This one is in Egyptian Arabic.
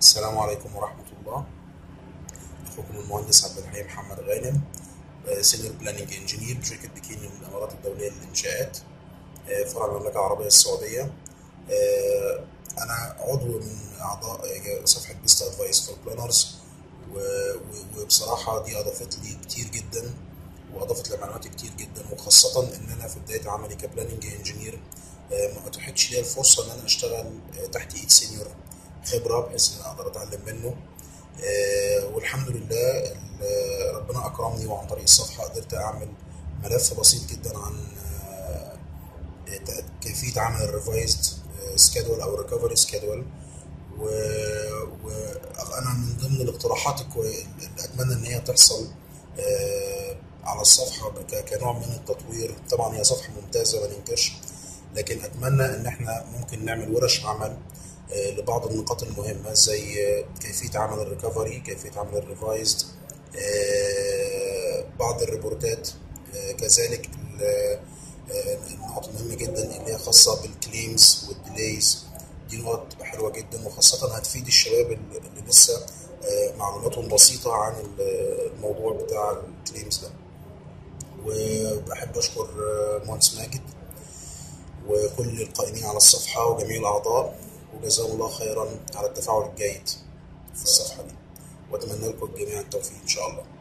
السلام عليكم ورحمة الله أخوكم المهندس عبد الحليم محمد غانم سينيور بلاننج انجينير بشركة بكين الإمارات الدولية للإنشاءات آه، فرع المملكة العربية السعودية آه، أنا عضو من أعضاء آه، صفحة بيست أدفايس فور بلانرز وبصراحة دي أضافت لي كتير جدا وأضافت لي معلومات كتير جدا وخاصة إن أنا في بداية عملي كبلاننج انجينير ما أتاحتش لي الفرصة إن أنا أشتغل آه، تحت إيد سينيور خبرة بحيث إن أنا أقدر أتعلم منه آه، والحمد لله ال- ربنا أكرمني وعن طريق الصفحة قدرت أعمل ملف بسيط جدا عن آه، كيفية عمل الريفايزد سكادول أو ريكفري سكادول وأنا من ضمن الاقتراحات الكوي- اللي أتمنى إن هي تحصل آه، على الصفحة ك- كنوع من التطوير طبعا هي صفحة ممتازة ما ننكرش لكن أتمنى إن إحنا ممكن نعمل ورش عمل آه، لبعض النقاط المهمة زي آه، كيفية عمل الريكفري كيفية عمل الريفايزد آه، بعض الريبورتات آه، كذلك ال- آه، النقط المهمة جدا اللي هي خاصة بالكليمز والديليز دي نقط تبقى حلوة جدا وخاصة هتفيد الشباب اللي اللي لسه آه، معلوماتهم بسيطة عن ال- الموضوع بتاع الكليمز ده وبحب أشكر آه، مهندس ماجد وكل القائمين على الصفحة وجميع الأعضاء وجزاهم الله خيرا على التفاعل الجيد في الصفحة دي وأتمنى لكم الجميع التوفيق إن شاء الله